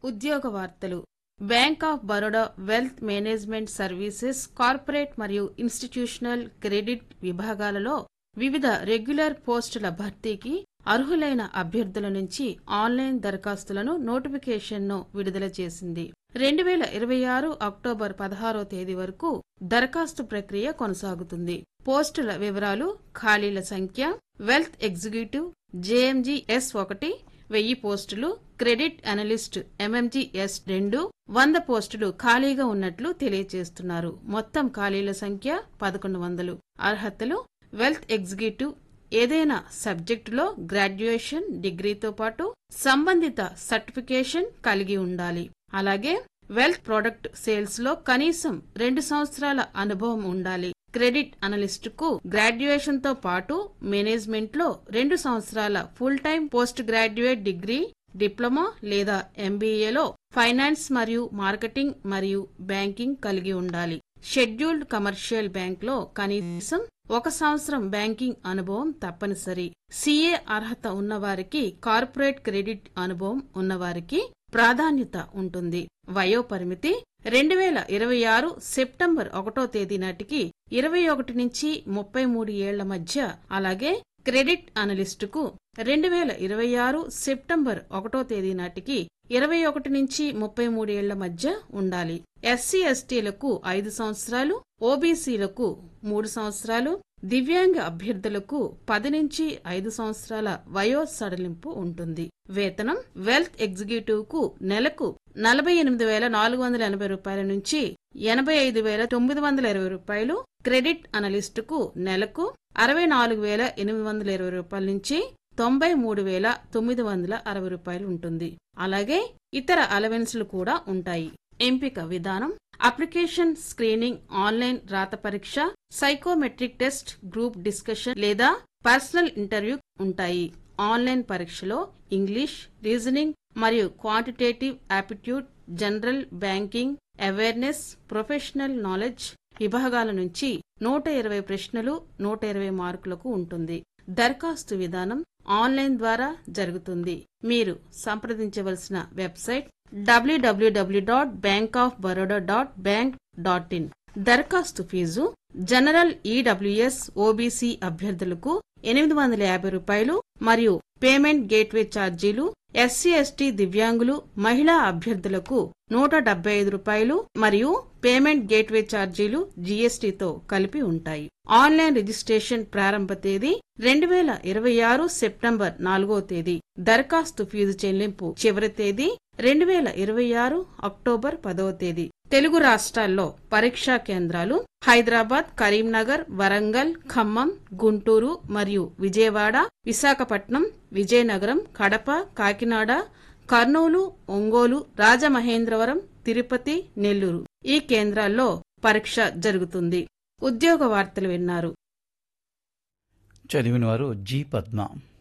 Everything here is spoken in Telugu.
ఉద్యోగ వార్తలు bank of Baroda wealth management services corporate మరియు ఇన్స్టిట్యూషనల్ క్రెడిట్ విభాగాలలో వివిధ రెగ్యులర్ పోస్టుల భర్తీకి అర్హులైన అభ్యర్థుల నుంచి ఆన్లైన్ దరఖాస్తులను నోటిఫికేషన్ను విడుదల చేసింది రెండు వేల ఇరవై ఆరు అక్టోబర్ పదహారో తేదీ వరకు దరఖాస్తు ప్రక్రియ కొనసాగుతుంది పోస్టుల వివరాలు ఖాళీల సంఖ్య వెల్త్ ఎగ్జిక్యూటివ్ జేఎంజీ ఎస్ ఒకటి వెయ్యి పోస్టులు క్రెడిట్ అనలిస్ట్ ఎంఎంజీఎస్ రెండు వంద పోస్టులు ఖాళీగా ఉన్నట్లు తెలియజేస్తున్నారు మొత్తం ఖాళీల సంఖ్య పదకొండు వందలు అర్హతలు వెల్త్ ఎగ్జిక్యూటివ్ ఏదైనా సబ్జెక్టులో గ్రాడ్యుయేషన్ డిగ్రీతో పాటు సంబంధిత సర్టిఫికేషన్ కలిగి ఉండాలి అలాగే వెల్త్ ప్రొడక్ట్ సేల్స్ లో కనీసం రెండు సంవత్సరాల అనుభవం ఉండాలి క్రెడిట్ అనలిస్ట్ కు గ్రాడ్యుయేషన్ తో పాటు మేనేజ్మెంట్ లో రెండు సంవత్సరాల full time post graduate degree diploma లేదా ఎంబీఏలో ఫైనాన్స్ మరియు మార్కెటింగ్ మరియు బ్యాంకింగ్ కలిగి ఉండాలి షెడ్యూల్డ్ కమర్షియల్ బ్యాంక్ లో కనీసం ఒక సంవత్సరం బ్యాంకింగ్ అనుభవం తప్పనిసరి సీఏ అర్హత ఉన్నవారికి కార్పొరేట్ క్రెడిట్ అనుభవం ఉన్నవారికి ప్రాధాన్యత ఉంటుంది వయో పరిమితి రెండు వేల ఇరవై ఆరు సెప్టెంబర్ ఒకటో తేదీ నాటికి ఇరవై ఒకటి నుంచి ముప్పై మూడు ఏళ్ల మధ్య అలాగే క్రెడిట్ అనలిస్టుకు రెండు వేల ఇరవై ఆరు సెప్టెంబర్ ఒకటో తేదీ నాటికి ఇరవై ఒకటి నుంచి ముప్పై మూడేళ్ల మధ్య ఉండాలి ఎస్సీ ఎస్టీలకు ఐదు సంవత్సరాలు ఓబీసీలకు మూడు సంవత్సరాలు దివ్యాంగ అభ్యర్థులకు పది నుంచి ఐదు సంవత్సరాల వయో సడలింపు ఉంటుంది వేతనం వెల్త్ ఎగ్జిక్యూటివ్ కు నెలకు నలభై ఎనిమిది వేల నాలుగు వందల ఎనభై రూపాయల నుంచి ఎనభై ఐదు వేల తొమ్మిది వందల ఇరవై రూపాయలు క్రెడిట్ అనలిస్టుకు నెలకు అరవై నాలుగు వేల ఎనిమిది వందల ఇరవై రూపాయల నుంచి తొంభై మూడు వేల తొమ్మిది వందల అరవై రూపాయలు ఉంటుంది అలాగే ఇతర అలవెన్స్లు కూడా ఉంటాయి ఎంపిక విధానం అప్లికేషన్ స్క్రీనింగ్ ఆన్లైన్ రాత పరీక్ష సైకోమెట్రిక్ టెస్ట్ గ్రూప్ డిస్కషన్ లేదా పర్సనల్ ఇంటర్వ్యూ ఉంటాయి ఆన్లైన్ పరీక్షలో ఇంగ్లీష్ రీజనింగ్ మరియు quantitative aptitude general banking awareness professional knowledge విభాగాల నుంచి నూట ఇరవై ప్రశ్నలు నూట ఇరవై మార్కులకు ఉంటుంది దరఖాస్తు విధానం ఆన్లైన్ ద్వారా జరుగుతుంది మీరు సంప్రదించవలసిన website WWW dot bank of Baroda dot bank dot in దరఖాస్తు ఫీజు జనరల్ ఈడబ్ల్యూఎస్ ఓబీసీ అభ్యర్థులకు ఎనిమిది వందల యాభై రూపాయలు మరియు పేమెంట్ గేట్వే ఛార్జీలు ఎస్సీ ఎస్టీ దివ్యాంగులు మహిళా అభ్యర్థులకు నూట డెబ్బై ఐదు రూపాయలు మరియు పేమెంట్ గేట్వే ఛార్జీలు జీఎస్టీతో కలిపి ఉంటాయి ఆన్లైన్ రిజిస్ట్రేషన్ ప్రారంభ తేదీ రెండు వేల ఇరవై ఆరు సెప్టెంబర్ నాలుగో తేదీ దరఖాస్తు ఫీజు చెల్లింపు చివరి తేదీ రెండు వేల ఇరవై ఆరు అక్టోబర్ పదవ తేదీ తెలుగు రాష్ట్రాల్లో పరీక్షా కేంద్రాలు హైదరాబాద్ కరీంనగర్ వరంగల్ ఖమ్మం గుంటూరు మరియు విజయవాడ విశాఖపట్నం విజయనగరం కడప కాకినాడ కర్నూలు ఒంగోలు రాజమహేంద్రవరం తిరుపతి నెల్లూరు ఈ కేంద్రాల్లో పరీక్ష జరుగుతుంది ఉద్యోగ వార్తలు విన్నారు చదివిన వారు జి పద్మ